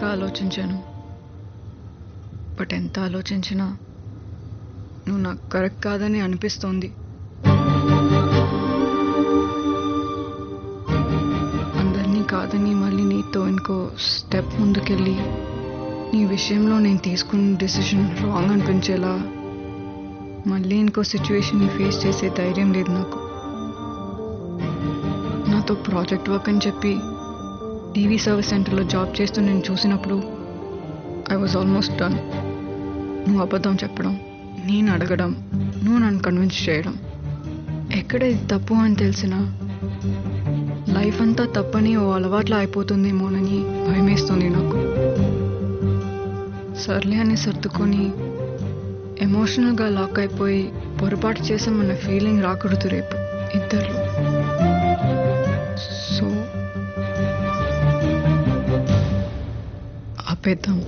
ఆలోచించాను బట్ ఎంత ఆలోచించినా నువ్వు నాకు కరెక్ట్ కాదని అనిపిస్తోంది అందరినీ కాదని మళ్ళీ నీతో ఇంకో స్టెప్ ముందుకెళ్ళి నీ విషయంలో నేను తీసుకున్న డెసిషన్ రాంగ్ అనిపించేలా మళ్ళీ ఇంకో సిచ్యువేషన్ని ఫేస్ చేసే ధైర్యం లేదు నాకు నాతో ప్రాజెక్ట్ వర్క్ అని చెప్పి టీవీ సర్వీస్ సెంటర్లో జాబ్ చేస్తూ నేను చూసినప్పుడు ఐ వాజ్ ఆల్మోస్ట్ డన్ నువ్వు అబద్ధం చెప్పడం నేను అడగడం నువ్వు నన్ను కన్విన్స్ చేయడం ఎక్కడ ఇది తప్పు అని తెలిసినా లైఫ్ అంతా తప్పని ఓ అలవాట్లా అయిపోతుందేమోనని భయమేస్తుంది నాకు సర్లే అని సర్దుకొని ఎమోషనల్గా లాక్ అయిపోయి పొరపాటు చేసామన్న ఫీలింగ్ రాకూడదు రేపు ఇద్దరు సో ఆపేద్దాం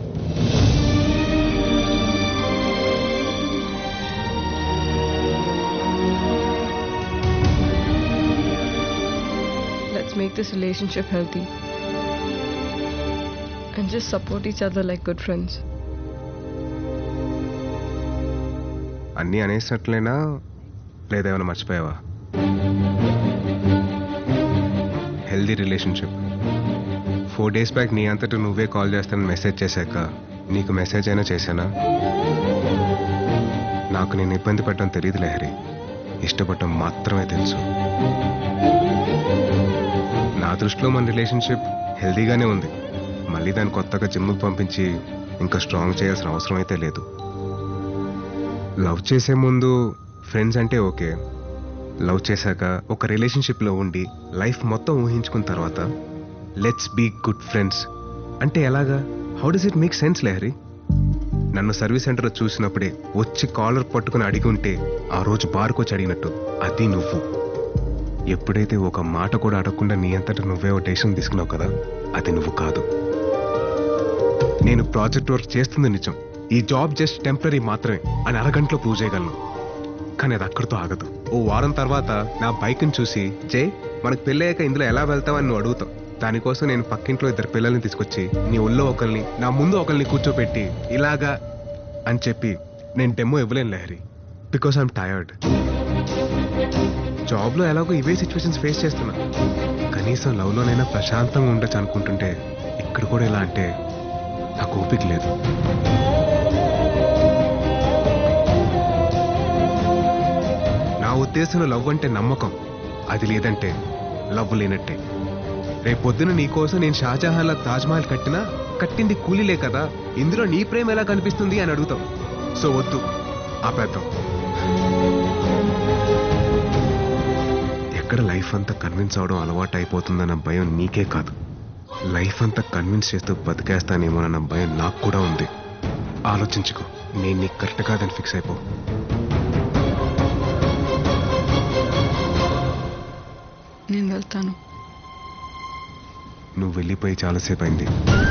Let's make this relationship healthy. And just support each other like good friends. అన్నీ అనేసినట్లేనా లేదా ఏమైనా మర్చిపోయావా healthy relationship four days back నీ అంతటా నువ్వే కాల్ చేస్తానని మెసేజ్ చేశాక నీకు మెసేజ్ అయినా చేశానా నాకు నేను ఇబ్బంది పెట్టడం తెలియదు లహరి ఇష్టపడటం మాత్రమే తెలుసు నా దృష్టిలో మన రిలేషన్షిప్ హెల్దీగానే ఉంది మళ్ళీ దాన్ని కొత్తగా జిమ్కి పంపించి ఇంకా స్ట్రాంగ్ చేయాల్సిన అవసరం అయితే లేదు లవ్ చేసే ముందు ఫ్రెండ్స్ అంటే ఓకే లవ్ చేశాక ఒక రిలేషన్షిప్లో ఉండి లైఫ్ మొత్తం ఊహించుకున్న తర్వాత లెట్స్ బీ గుడ్ ఫ్రెండ్స్ అంటే ఎలాగా how does it make sense Lahari నన్ను సర్వీస్ సెంటర్లో చూసినప్పుడే వచ్చి కాలర్ పట్టుకుని అడిగి ఉంటే ఆ రోజు బార్కు వచ్చి అడిగినట్టు అది నువ్వు ఎప్పుడైతే ఒక మాట కూడా అడగకుండా నీ అంతటా నువ్వే ఒక డెసిషన్ తీసుకున్నావు కదా అది నువ్వు కాదు నేను ప్రాజెక్ట్ వర్క్ చేస్తుంది నిజం ఈ జాబ్ జస్ట్ టెంపరీ మాత్రమే అని అరగంటలో ప్రూవ్ చేయగలను కానీ అది అక్కడితో ఆగదు ఓ వారం తర్వాత నా బైక్ని చూసి జై మనకు పెళ్ళయ్యాక ఇందులో ఎలా వెళ్తావని నువ్వు అడుగుతావు దానికోసం నేను పక్కింట్లో ఇద్దరు పిల్లల్ని తీసుకొచ్చి నీ ఒళ్ళో ఒకరిని నా ముందు ఒకరిని కూర్చోబెట్టి ఇలాగా అని చెప్పి నేను డెమో ఇవ్వలేను లహరి బికాస్ ఐఎమ్ టయర్డ్ జాబ్లో ఎలాగో ఇవే సిచ్యువేషన్స్ ఫేస్ చేస్తున్నా కనీసం లవ్లోనైనా ప్రశాంతంగా ఉండొచ్చు అనుకుంటుంటే ఇక్కడ కూడా ఎలా అంటే నాకు ఓపిక లేదు నా ఉద్దేశంలో లవ్ అంటే నమ్మకం అది లేదంటే లవ్ లేనట్టే రేపు పొద్దున నీకోసం నేను షాజహాన్లా తాజ్మహల్ కట్టినా కట్టింది కూలీలే కదా ఇందులో నీ ప్రేమ ఎలా కనిపిస్తుంది అని అడుగుతాం సో వద్దు ఆపేద్దాం ఎక్కడ లైఫ్ అంతా కన్విన్స్ అవడం అలవాటు అయిపోతుందన్న భయం నీకే కాదు లైఫ్ అంతా కన్విన్స్ చేస్తూ బతికేస్తానేమోనన్న భయం నాకు కూడా ఉంది ఆలోచించుకో నేను నీకు కరెక్ట్ కాదని ఫిక్స్ అయిపో నేను వెళ్తాను నువ్వు వెళ్ళిపోయి చాలాసేపు అయింది